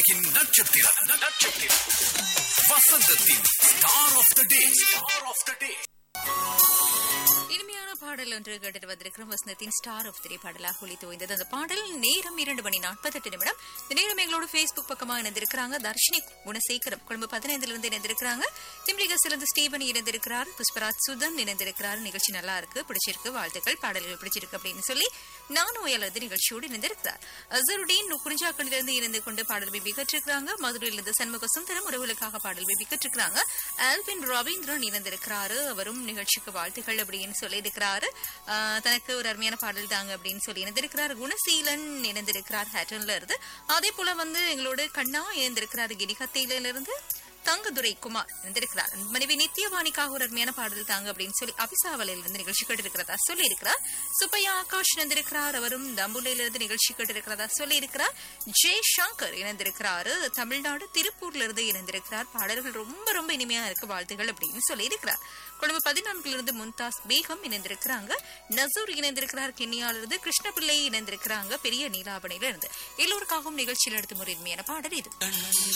உலகின் நட்சத்திரம் நட்சத்திரம் வசந்தத்தின் star of the day star of the day இனிமையான பாடல் ஒன்று கேட்டு வந்திருக்கிறோம் வசந்தத்தின் ஸ்டார் ஆஃப் திரை பாடலாக ஒளித்து ஓய்ந்தது அந்த பாடல் நேரம் இரண்டு மணி நாற்பத்தெட்டு நிமிடம் இந்த நேரம் எங்களோட ஃபேஸ்புக் பக்கமாக இணைந்திருக்கிறாங்க தர்ஷினி குணசேகரம் கொழும்பு பதினைந்துல இருந்து இணைந்திருக்கிறாங்க திம்லிகசிலிருந்து ஸ்டீபன் இணைந்திருக்கிறார் புஷ்பராஜ் சுதன் இணைந்திருக்கிறார் நிகழ்ச்சி நல்லா இருக்கு பிடிச்சிருக்கு வாழ்த்துக்கள் பாடல்கள் பிடிச்சிருக்கு அப்படின்னு சொல்லி நானும் உயர்ந்து நிகழ்ச்சியோடு இணைந்திருக்கிறார் அசருடீன் குறிஞ்சாக்கண்டிலிருந்து இணைந்து கொண்டு பாடல் பிபி கற்றிருக்கிறாங்க மதுரையிலிருந்து சண்முக சுந்தரம் உறவுகளுக்காக பாடல் பிபி கற்றிருக்கிறாங்க ஆல்வின் ரவீந்திரன் இணைந்திருக்கிறாரு அவரும் நிகழ்ச்சிக்கு வாழ்த்துக்கள் அப்படின்னு சொல்லி இருக்கிறாரு தனக்கு ஒரு அருமையான பாடல் தாங்க அப்படின்னு சொல்லி இணைந்திருக்கிறார் குணசீலன் இணைந்திருக்கிறார் ஹேட்டன்ல இருந்து அதே போல வந்து எங்களோட கண்ணா இணைந்திருக்கிறார் கிரிகத்தையில இருந்து தங்கதுரை குமார் இருந்திருக்கிறார் மனைவி நித்யவாணிக்காக ஒரு அருமையான பாடல் தாங்க அப்படின்னு சொல்லி அபிசாவலையில இருந்து நிகழ்ச்சி கேட்டிருக்கிறதா சொல்லி இருக்கிறார் சுப்பையா ஆகாஷ் இணைந்திருக்கிறார் அவரும் தம்புலையில இருந்து நிகழ்ச்சி கேட்டிருக்கிறதா சொல்லி இருக்கிறார் ஜெய் சங்கர் இணைந்திருக்கிறாரு தமிழ்நாடு திருப்பூர்ல இருந்து இணைந்திருக்கிறார் பாடல்கள் ரொம்ப ரொம்ப இனிமையா இருக்கு வாழ்த்துகள் அப்படின்னு சொல்லி இருக்கிறார் கொழும்பு பதினான்குல இருந்து மும்தாஸ் பேகம் இணைந்திருக்கிறாங்க நசூர் இணைந்திருக்கிறார் கென்னியால இருந்து கிருஷ்ணபிள்ளை இணைந்திருக்கிறாங்க பெரிய நீலாபணியில இருந்து எல்லோருக்காகவும் நிகழ்ச்சியில் எடுத்து முறை இனிமையான பாடல் இது